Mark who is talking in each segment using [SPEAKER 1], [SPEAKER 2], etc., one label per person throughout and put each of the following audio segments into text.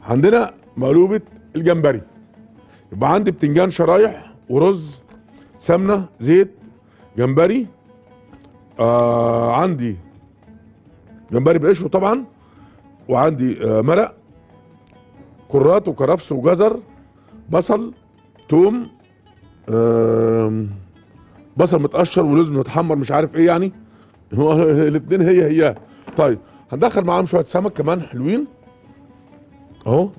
[SPEAKER 1] عندنا مقلوبه الجمبري يبقى عندي بتنجان شرايح ورز سمنه زيت جمبري آه عندي جمبري بقشره طبعا وعندي آه مرق كرات وكرفس وجزر بصل توم آم، بصل متقشر ولوز متحمر مش عارف ايه يعني هو الاثنين هي هي طيب هندخل معاهم شويه سمك كمان حلوين اهو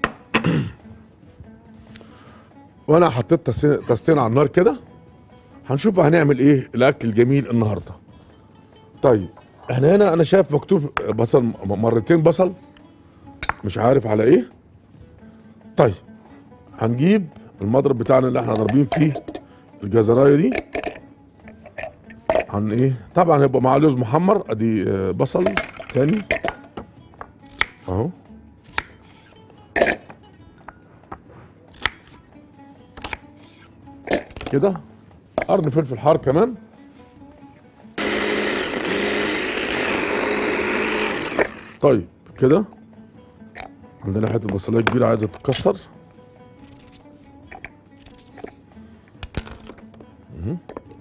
[SPEAKER 1] وانا حطيت طاسين طاستين على النار كده هنشوف هنعمل ايه الاكل الجميل النهارده طيب احنا هنا انا شايف مكتوب بصل م- مرتين بصل مش عارف على ايه طيب هنجيب المضرب بتاعنا اللي احنا ضاربين فيه الجزرايه دي عن ايه طبعا هيبقى معاه لوز محمر ادي آه، بصل تاني اهو كده قرن فلفل حار كمان طيب كده عندنا حته بصلايه كبيره عايزه تتكسر مهم.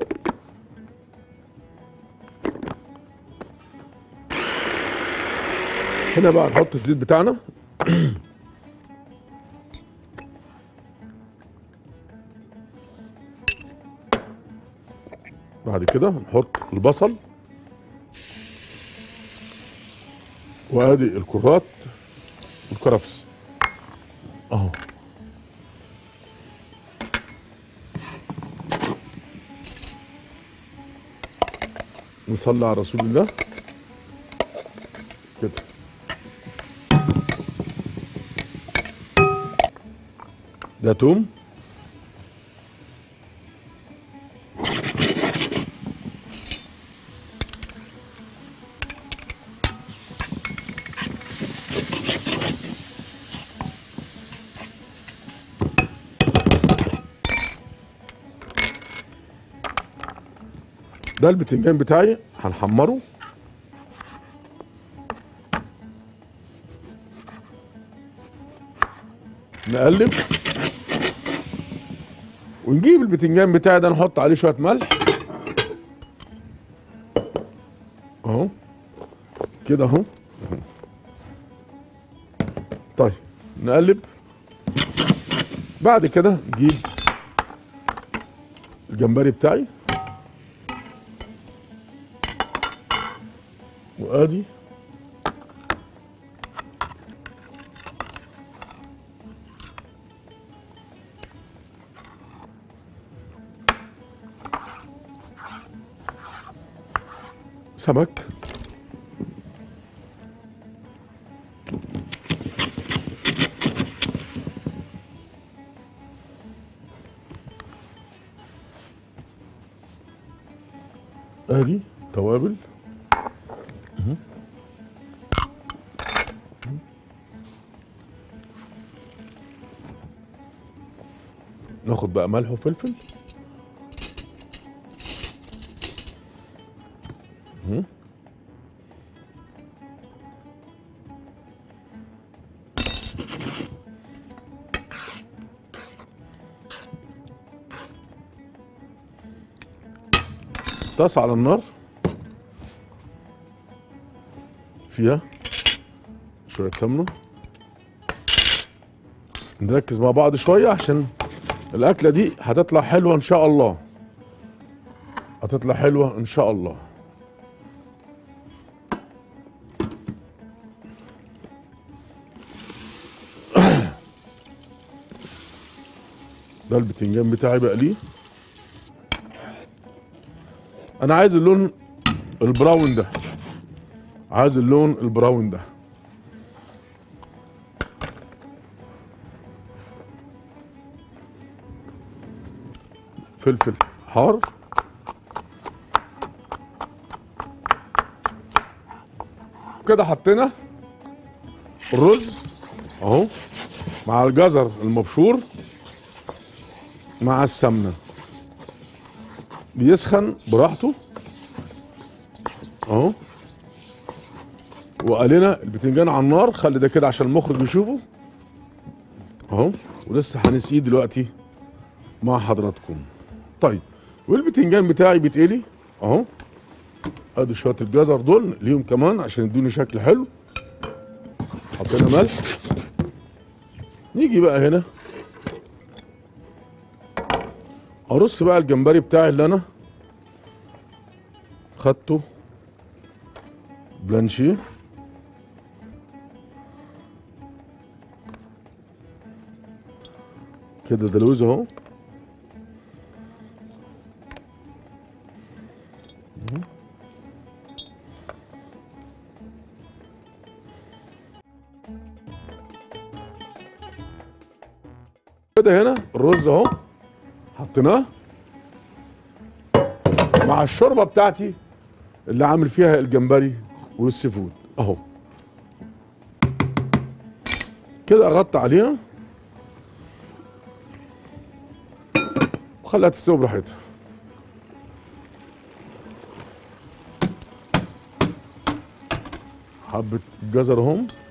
[SPEAKER 1] هنا بقى نحط الزيت بتاعنا بعد كده نحط البصل وادي الكرات والكرفس اهو نصلي على رسول الله كده ده توم ده البتنجان بتاعي هنحمره نقلب ونجيب البتنجان بتاعي ده نحط عليه شويه ملح اهو كده اهو طيب نقلب بعد كده نجيب الجمبري بتاعي وادي سمك ادي توابل ناخد بقى ملح وفلفل مهم. طاسة على النار فيها شوية سمنة نركز مع بعض شوية عشان الأكلة دي هتطلع حلوة إن شاء الله هتطلع حلوة إن شاء الله ده البتنجان بتاعي بقليه انا عايز اللون البراون ده عايز اللون البراون ده فلفل حار كده حطينا الرز اهو مع الجزر المبشور مع السمنه بيسخن براحته اهو وقالنا البتنجان على النار خلي ده كده عشان المخرج يشوفه اهو ولسه هنسقيه دلوقتي مع حضراتكم طيب والبتنجان بتاعي بيتقلي اهو ادي شويه الجزر دول ليهم كمان عشان يدوني شكل حلو حطينا ملح نيجي بقى هنا ارص بقى الجمبري بتاعي اللي انا خدته بلانشيه كده دلوز اهو كده هنا الرز اهو حطيناه مع الشوربه بتاعتي اللي عامل فيها الجمبري والسي فود اهو كده اغطي عليها وخليها تستوي براحتها حبة جزر اهم